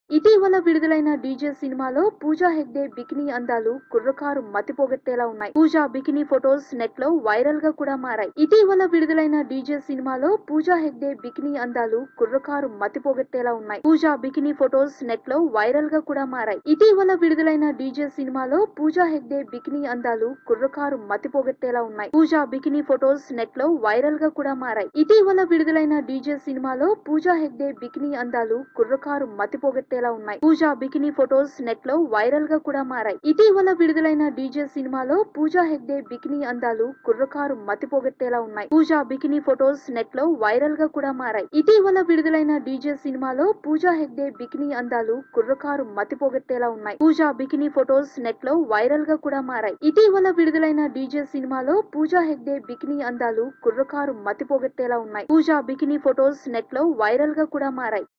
ఇటీవల విడుదలైన డీజే సినిమాలో పూజా హెగ్డే బికినీ అందాలు కుర్రకారు మతిపోగొట్టేలా ఉన్నాయి పూజా బికినీ ఫొటోస్ నెట్ లో వైరల్ గా కూడా మారాయి ఇటీవల విడుదలైన డీజే సినిమాలో పూజా హెగ్డే బికినీ అందాలు కుర్రకారు మతిపోగొట్టేలా ఉన్నాయి పూజా బికినీ ఫొటోస్ నెట్ లో వైరల్ గా కూడా మారాయి ఇటీవల విడుదలైన డీజే సినిమాలో పూజా హెగ్డే బికినీ అందాలు కుర్రకారు మతిపోగొట్టేలా ఉన్నాయి పూజా బికినీ ఫొటోస్ నెట్ లో వైరల్ గా కూడా మారాయి ఇటీవల విడుదలైన డీజే సినిమాలో పూజా హెగ్డే బికినీ అందాలు కుర్రకారు మతిపోగొట్టేలా ఉన్నాయి పూజా బికినీ ఫొటోస్ నెట్ లో వైరల్ గా కూడా మారాయి ఇటీవల విడుదలైన డీజే సినిమాలో పూజా హెగ్డే బికినీ అందాలు కుర్రకారు మతిపోగొట్టేలా ఉన్నాయి పూజా బికినీ ఫొటోస్ నెట్ లో వైరల్ గా కూడా మారాయి ఇటీవల విడుదలైన డీజే సినిమాలో పూజా హెగ్డే బికినీ అందాలు కుర్రకారు మతిపోగొట్టేలా ఉన్నాయి పూజా బికినీ ఫొటోస్ నెట్ లో వైరల్ గా కూడా మారాయి ఇటీవల విడుదలైన డీజే సినిమాలో పూజా హెగ్డే బికినీ అందాలు కుర్రకారు మతిపోగొట్టేలా ఉన్నాయి పూజా బికినీ ఫొటోస్ నెట్ లో వైరల్ గా కూడా మారాయి